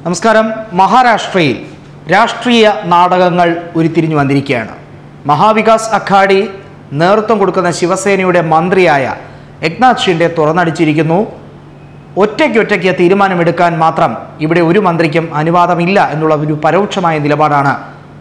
നമസ്കാരം മഹാരാഷ്ട്രയിൽ രാഷ്ട്രീയ നാടകങ്ങൾ ഉരുത്തിരിഞ്ഞു വന്നിരിക്കുകയാണ് മഹാവികാസ് അഘാഡി നേതൃത്വം കൊടുക്കുന്ന ശിവസേനയുടെ മന്ത്രിയായ എക്നാഥ് ഷിൻഡെ തുറന്നടിച്ചിരിക്കുന്നു ഒറ്റയ്ക്കൊറ്റയ്ക്ക് തീരുമാനമെടുക്കാൻ മാത്രം ഇവിടെ ഒരു മന്ത്രിക്കും അനുവാദമില്ല എന്നുള്ള ഒരു പരോക്ഷമായ നിലപാടാണ്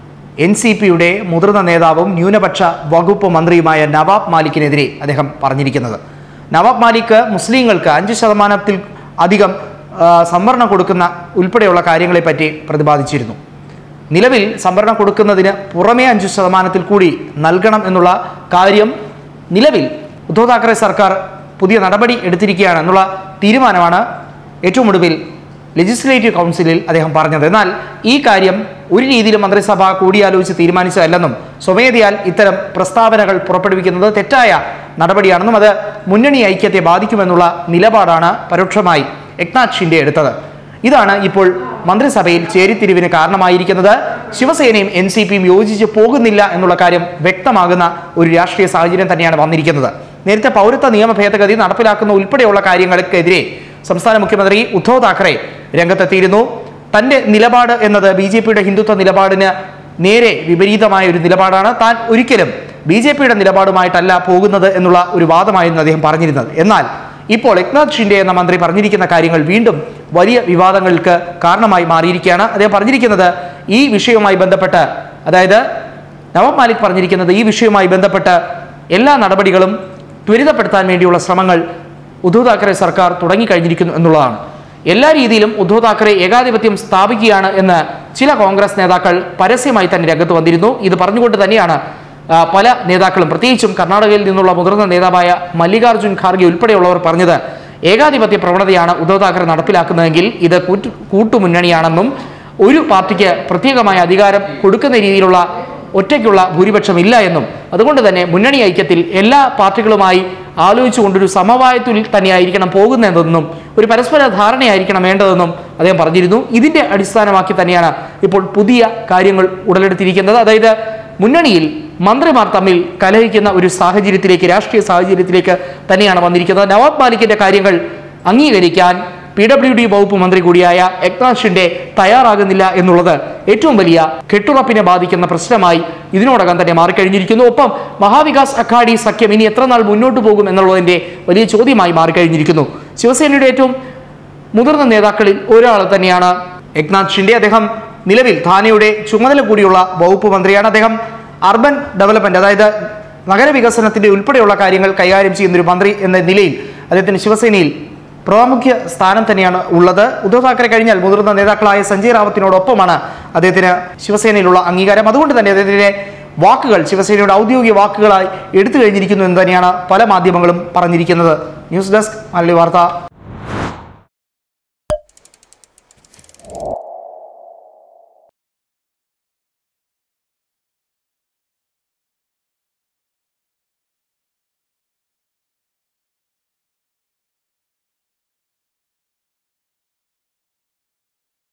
എൻ സി പിയുടെ മുതിർന്ന നേതാവും ന്യൂനപക്ഷ വകുപ്പ് മന്ത്രിയുമായ നവാബ് മാലിക്കിനെതിരെ അദ്ദേഹം പറഞ്ഞിരിക്കുന്നത് നവാബ് മാലിക് മുസ്ലിങ്ങൾക്ക് അഞ്ച് ശതമാനത്തിൽ അധികം ആ, സംവരണം കൊടുക്കുന്ന ഉൾപ്പെടെയുള്ള കാര്യങ്ങളെപ്പറ്റി പ്രതിപാദിച്ചിരുന്നു നിലവിൽ സംവരണം കൊടുക്കുന്നതിന് പുറമേ അഞ്ച് ശതമാനത്തിൽ കൂടി നൽകണം എന്നുള്ള കാര്യം നിലവിൽ ഉദ്ധവ് താക്കറെ സർക്കാർ പുതിയ നടപടി എടുത്തിരിക്കുകയാണ് എന്നുള്ള തീരുമാനമാണ് ഏറ്റവും ഒടുവിൽ ലെജിസ്ലേറ്റീവ് കൗൺസിലിൽ അദ്ദേഹം പറഞ്ഞത് എന്നാൽ ഈ കാര്യം ഒരു രീതിയിലും മന്ത്രിസഭ കൂടിയാലോചിച്ച് തീരുമാനിച്ചതല്ലെന്നും സ്വമേധയാൽ ഇത്തരം പ്രസ്താവനകൾ പുറപ്പെടുവിക്കുന്നത് തെറ്റായ നടപടിയാണെന്നും അത് മുന്നണി ഐക്യത്തെ ബാധിക്കുമെന്നുള്ള നിലപാടാണ് പരോക്ഷമായി എക്നാഥ് ഷിൻഡെ എടുത്തത് ഇതാണ് ഇപ്പോൾ മന്ത്രിസഭയിൽ ചേരിതിരിവിന് കാരണമായിരിക്കുന്നത് ശിവസേനയും എൻ സി പിയും യോജിച്ച് പോകുന്നില്ല എന്നുള്ള കാര്യം വ്യക്തമാകുന്ന ഒരു രാഷ്ട്രീയ സാഹചര്യം തന്നെയാണ് വന്നിരിക്കുന്നത് നേരത്തെ പൗരത്വ നിയമ ഭേദഗതി നടപ്പിലാക്കുന്ന ഉൾപ്പെടെയുള്ള കാര്യങ്ങൾക്കെതിരെ സംസ്ഥാന മുഖ്യമന്ത്രി ഉദ്ധവ് താക്കറെ രംഗത്തെത്തിയിരുന്നു തന്റെ നിലപാട് എന്നത് ബി ജെ പിയുടെ ഹിന്ദുത്വ നിലപാടിന് നേരെ വിപരീതമായ ഒരു നിലപാടാണ് താൻ ഒരിക്കലും ബി ജെ പിയുടെ നിലപാടുമായിട്ടല്ല പോകുന്നത് എന്നുള്ള ഒരു വാദമായിരുന്നു അദ്ദേഹം പറഞ്ഞിരുന്നത് എന്നാൽ ഇപ്പോൾ എക്നാഥ് ഷിൻഡെ എന്ന മന്ത്രി പറഞ്ഞിരിക്കുന്ന കാര്യങ്ങൾ വീണ്ടും വലിയ വിവാദങ്ങൾക്ക് കാരണമായി മാറിയിരിക്കുകയാണ് അദ്ദേഹം പറഞ്ഞിരിക്കുന്നത് ഈ വിഷയവുമായി ബന്ധപ്പെട്ട് അതായത് നവാബ് മാലിക് പറഞ്ഞിരിക്കുന്നത് ഈ വിഷയവുമായി ബന്ധപ്പെട്ട് എല്ലാ നടപടികളും ത്വരിതപ്പെടുത്താൻ വേണ്ടിയുള്ള ശ്രമങ്ങൾ ഉദ്ധവ് താക്കറെ സർക്കാർ തുടങ്ങിക്കഴിഞ്ഞിരിക്കുന്നു എന്നുള്ളതാണ് എല്ലാ രീതിയിലും ഉദ്ധവ് താക്കറെ ഏകാധിപത്യം സ്ഥാപിക്കുകയാണ് എന്ന് ചില കോൺഗ്രസ് നേതാക്കൾ പരസ്യമായി തന്നെ രംഗത്ത് വന്നിരുന്നു ഇത് പറഞ്ഞുകൊണ്ട് തന്നെയാണ് ആ, പല നേതാക്കളും പ്രത്യേകിച്ചും കർണാടകയിൽ നിന്നുള്ള മുതിർന്ന നേതാവായ മല്ലികാർജുൻ ഖാർഗെ ഉൾപ്പെടെയുള്ളവർ പറഞ്ഞത് ഏകാധിപത്യ പ്രവണതയാണ് ഉദ്ധവ് താക്കറെ നടപ്പിലാക്കുന്നതെങ്കിൽ ഇത് കൂറ്റു കൂട്ടുമുന്നണിയാണെന്നും ഒരു പാർട്ടിക്ക് പ്രത്യേകമായ അധികാരം കൊടുക്കുന്ന രീതിയിലുള്ള ഒറ്റയ്ക്കുള്ള ഭൂരിപക്ഷം ഇല്ല എന്നും അതുകൊണ്ട് തന്നെ മുന്നണി ഐക്യത്തിൽ എല്ലാ പാർട്ടികളുമായി ആലോചിച്ചുകൊണ്ടൊരു സമവായത്തിൽ തന്നെയായിരിക്കണം പോകുന്നതെന്നും ഒരു പരസ്പര ധാരണയായിരിക്കണം വേണ്ടതെന്നും അദ്ദേഹം പറഞ്ഞിരുന്നു ഇതിന്റെ അടിസ്ഥാനമാക്കി തന്നെയാണ് ഇപ്പോൾ പുതിയ കാര്യങ്ങൾ ഉടലെടുത്തിരിക്കുന്നത് അതായത് മുന്നണിയിൽ മന്ത്രിമാർ തമ്മിൽ കലഹിക്കുന്ന ഒരു സാഹചര്യത്തിലേക്ക് രാഷ്ട്രീയ സാഹചര്യത്തിലേക്ക് തന്നെയാണ് വന്നിരിക്കുന്നത് നവാബ് മാലിക്കിന്റെ കാര്യങ്ങൾ അംഗീകരിക്കാൻ പി ഡബ്ല്യു ഡി വകുപ്പ് മന്ത്രി കൂടിയായ എക്നാഥ് ഷിൻഡെ തയ്യാറാകുന്നില്ല എന്നുള്ളത് ഏറ്റവും വലിയ കെട്ടുറപ്പിനെ ബാധിക്കുന്ന പ്രശ്നമായി ഇതിനോടകം തന്നെ മാറിക്കഴിഞ്ഞിരിക്കുന്നു ഒപ്പം മഹാവികാസ് അഘാഡി സഖ്യം ഇനി എത്ര നാൾ മുന്നോട്ട് പോകും എന്നുള്ളതിന്റെ വലിയ ചോദ്യമായി മാറിക്കഴിഞ്ഞിരിക്കുന്നു ശിവസേനയുടെ ഏറ്റവും മുതിർന്ന നേതാക്കളിൽ ഒരാൾ തന്നെയാണ് എക്നാഥ് ഷിൻഡെ അദ്ദേഹം നിലവിൽ ധാനയുടെ ചുമതല കൂടിയുള്ള വകുപ്പ് മന്ത്രിയാണ് അദ്ദേഹം അർബൻ ഡെവലപ്മെന്റ് അതായത് നഗരവികസനത്തിന്റെ ഉൾപ്പെടെയുള്ള കാര്യങ്ങൾ കൈകാര്യം ചെയ്യുന്ന ഒരു മന്ത്രി എന്ന നിലയിൽ അദ്ദേഹത്തിന് ശിവസേനയിൽ പ്രാമുഖ്യ സ്ഥാനം തന്നെയാണ് ഉള്ളത് ഉദ്ധവ് താക്കറെ കഴിഞ്ഞാൽ മുതിർന്ന നേതാക്കളായ സഞ്ജയ് റാവത്തിനോടൊപ്പമാണ് അദ്ദേഹത്തിന് ശിവസേനയിലുള്ള അംഗീകാരം അതുകൊണ്ട് തന്നെ അദ്ദേഹത്തിന്റെ വാക്കുകൾ ശിവസേനയുടെ ഔദ്യോഗിക വാക്കുകളായി എടുത്തു കഴിഞ്ഞിരിക്കുന്നു എന്ന് തന്നെയാണ് പല മാധ്യമങ്ങളും പറഞ്ഞിരിക്കുന്നത് ന്യൂസ് ഡെസ്ക് മലയാളി വാർത്ത